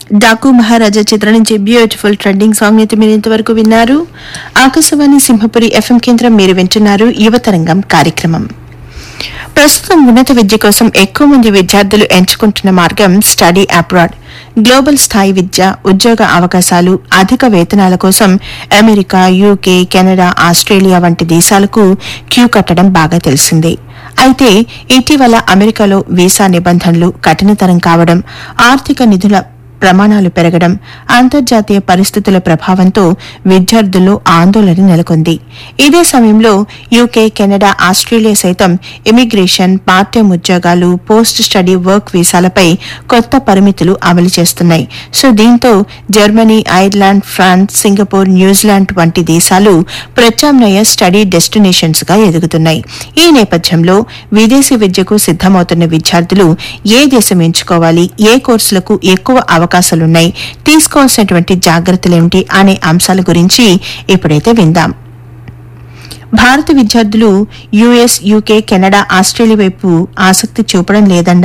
డాకు మహారాజా చిత్రం నుంచి beautiful trending song అయితే మీరు ఇంతవరకు విన్నారు ఆకాశవాణి సింహపురి ఎఫ్ఎం కేంద్రం మీరు వింటున్నారు యువతరంగం కార్యక్రమం ప్రస్తుతం ఉన్నత విద్య కోసం ఎక్కువ మంది విద్యార్థులు ఎంచుకుంటున్న మార్గం స్టడీ అబ్రాడ్ గ్లోబల్ స్థాయి విద్య ఉద్యోగ అవకాశాలు అధిక వేతనాల కోసం అమెరికా యూకే కెనడా ఆస్ట్రేలియా వంటి దేశాలకు క్యూ కట్టడం బాగా తెలిసిందే అయితే ఇటీవల అమెరికాలో వీసా నిబంధనలు కఠినతరం కావడం ఆర్థిక నిధుల ప్రమాణాలు పెరగడం అంతర్జాతీయ పరిస్థితుల ప్రభావంతో విద్యార్థుల్లో ఆందోళన నెలకొంది ఇదే సమయంలో యూకే కెనడా ఆస్ట్రేలియా సైతం ఇమిగ్రేషన్ పార్ట్ టైం ఉద్యోగాలు పోస్ట్ స్టడీ వర్క్ వీసాలపై కొత్త పరిమితులు అమలు చేస్తున్నాయి సో దీంతో Germany Ireland France Singapore New Zealand వంటి దేశాలు ప్రత్యామ్నాయ స్టడీ డెస్టినేషన్స్ గా ఎదుగుతున్నాయి ఈ నేపథ్యంలో విదేశీ విద్యకు సిద్దమవుతున్న విద్యార్థులు ఏ దేశం ఎంచుకోవాలి ఏ కోర్సులకు ఎక్కువ అవకాశాలున్నాయి తీసుకోవాల్సినటువంటి జాగ్రత్తలేమిటి అనే అంశాల గురించి ఇప్పుడైతే విందాం భారత విద్యార్థులు యుఎస్ యూకే కెనడా ఆస్ట్రేలియా వైపు ఆసక్తి చూపడం లేదన్న